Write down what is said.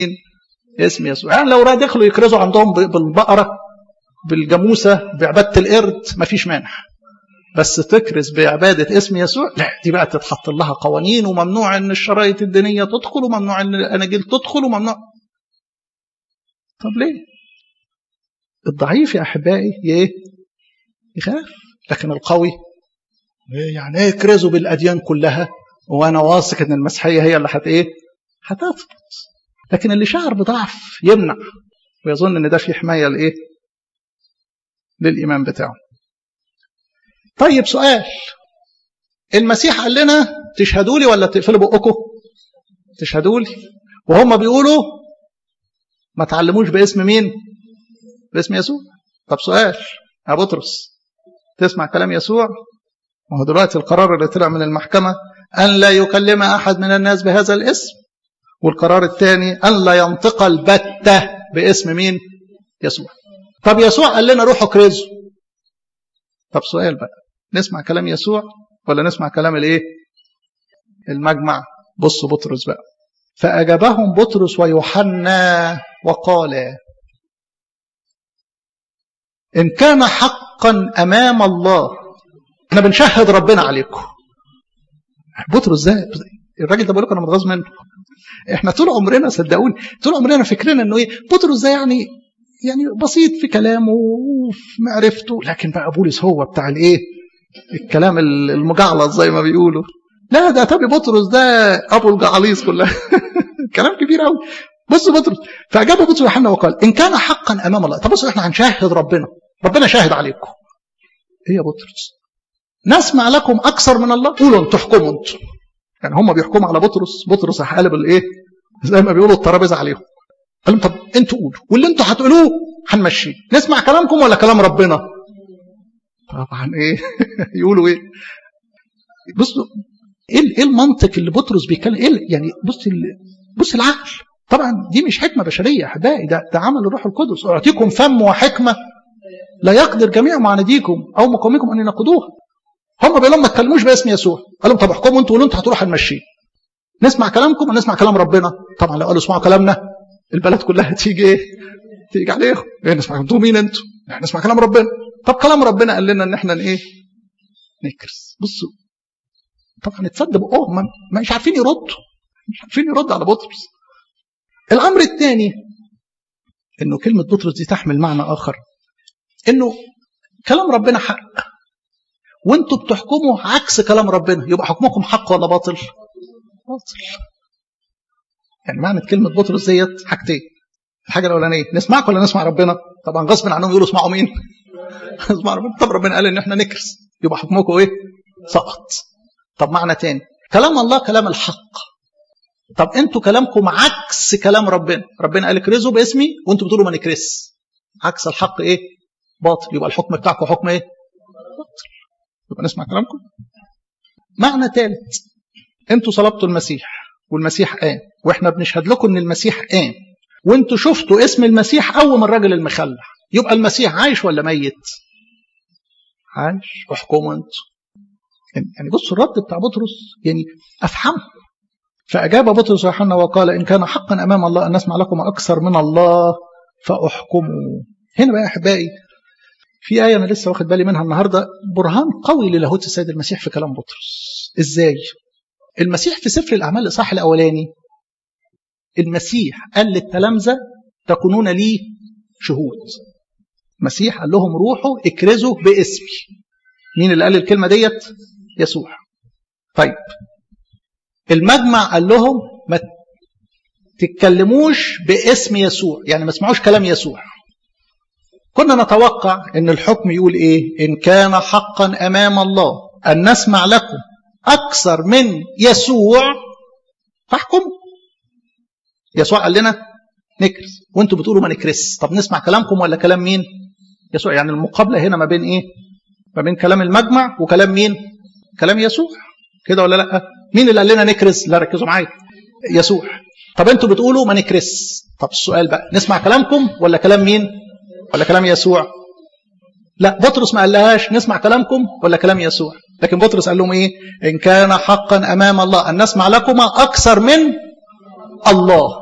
اسم يسوع يعني لو دخلوا يكرزوا عندهم بالبقرة بالجاموسة بعبادة القرد مفيش مانع بس تكرز بعبادة اسم يسوع لا دي بقى تتحط لها قوانين وممنوع ان الشرايط الدينية تدخل وممنوع ان الاناجيل تدخل وممنوع طب ليه الضعيف يا احبائي ايه يخاف لكن القوي يعني ايه يكرزوا بالاديان كلها وانا واثق ان المسيحيه هي اللي هت ايه هتثبت لكن اللي شعر بضعف يمنع ويظن ان ده في حمايه لايه للايمان بتاعه طيب سؤال المسيح قال لنا تشهدوا لي ولا تقفلوا بقكم تشهدوا لي وهم بيقولوا ما تعلموش باسم مين باسم يسوع طب سؤال يا بطرس تسمع كلام يسوع وهو دلوقتي القرار اللي طلع من المحكمة أن لا يكلم أحد من الناس بهذا الاسم والقرار الثاني أن لا ينطق البتة باسم مين يسوع طب يسوع قال لنا روحوا كرزوا طب سؤال بقى نسمع كلام يسوع ولا نسمع كلام الايه المجمع بصوا بطرس بقى فأجابهم بطرس ويوحنا وقال إن كان حقا أمام الله احنا بنشهد ربنا عليكم بطرس ده الراجل ده بقول لكم انا متغاظ منه احنا طول عمرنا صدقوني طول عمرنا فاكرين انه ايه بطرس ده يعني يعني بسيط في كلامه وفي معرفته لكن بقى بولس هو بتاع الايه الكلام المجعلص زي ما بيقولوا لا ده تبي بطرس ده ابو الجعاليص كلها كلام كبير قوي بص بطرس فاجاب بطرس يوحنا وقال ان كان حقا امام الله طب بصوا احنا هنشاهد ربنا ربنا شاهد عليكم ايه يا بطرس نسمع لكم اكثر من الله قولوا انتوا احكموا انتوا يعني هم بيحكموا على بطرس بطرس هيقلب الايه زي ما بيقولوا الترابيزه عليهم قال لهم طب انتوا قولوا واللي انتوا هتقولوه هنمشيه نسمع كلامكم ولا كلام ربنا طبعا ايه يقولوا ايه بصوا ايه ايه المنطق اللي بطرس بيتكلم ايه يعني بص بص العقل طبعا دي مش حكمه بشريه يا احبائي ده ده عمل الروح القدس اعطيكم فم وحكمه لا يقدر جميع معانديكم او مقاوميكم ان ينقضوها هم بيقولوا ما تكلموش باسم يسوع قال لهم طب احكموا انتوا وانتوا هتروحوا هنمشيه نسمع كلامكم ولا نسمع كلام ربنا طبعا لو قالوا اسمعوا كلامنا البلد كلها تيجي ايه تيجي عليهم ايه نسمع انتوا مين انتوا يعني نسمع كلام ربنا طب كلام ربنا قال لنا ان احنا ايه نكرس بصوا طبعا اتصدقوا اه ما مش عارفين يردوا مش عارفين يردوا على بطرس الامر الثاني انه كلمه بطرس دي تحمل معنى اخر انه كلام ربنا حق وانتوا بتحكموا عكس كلام ربنا يبقى حكمكم حق ولا باطل باطل يعني معنى كلمة بطرس ديت حاجتين الحاجة الأولانية نسمعك ولا نسمع ربنا طبعا غصب عنهم يقولوا اسمعوا مين اسمعوا ربنا طب ربنا قال ان احنا نكرس يبقى حكمكم ايه سقط طب معنى تاني كلام الله كلام الحق طب انتوا كلامكم عكس كلام ربنا ربنا قال اكرزوا باسمي وانتوا بتقولوا ما نكرس عكس الحق ايه باطل يبقى الحكم بتاعكم حكم ايه باطل يبقى نسمع كلامكم معنى ثالث انتوا صلبتوا المسيح والمسيح قام واحنا بنشهد لكم ان المسيح قام وانتوا شفتوا اسم المسيح قوم الراجل المخلع يبقى المسيح عايش ولا ميت عايش احكموا انتوا يعني بصوا الرد بتاع بطرس يعني افهمه فاجاب بطرس يوحنا وقال ان كان حقا امام الله ان نسمع لكم اكثر من الله فاحكموا هنا بقى يا احبائي في آية أنا لسه واخد بالي منها النهاردة برهان قوي للاهوت السيد المسيح في كلام بطرس إزاي؟ المسيح في سفر الأعمال الإصحاح الأولاني المسيح قال للتلامذة تكونون لي شهود المسيح قال لهم روحوا اكرزوا باسمي مين اللي قال الكلمة ديت؟ يسوع طيب المجمع قال لهم ما تتكلموش باسم يسوع يعني ما تسمعوش كلام يسوع كنا نتوقع ان الحكم يقول ايه ان كان حقا امام الله ان نسمع لكم اكثر من يسوع فاحكموا يسوع قال لنا نكرس وانتوا بتقولوا ما نكرس طب نسمع كلامكم ولا كلام مين يسوع يعني المقابله هنا ما بين ايه ما بين كلام المجمع وكلام مين كلام يسوع كده ولا لا مين اللي قال لنا نكرس لا ركزوا معايا يسوع طب انتوا بتقولوا ما نكرس طب السؤال بقى نسمع كلامكم ولا كلام مين ولا كلام يسوع لا بطرس ما قالهاش نسمع كلامكم ولا كلام يسوع لكن بطرس قال لهم ايه ان كان حقا امام الله ان نسمع لكما اكثر من الله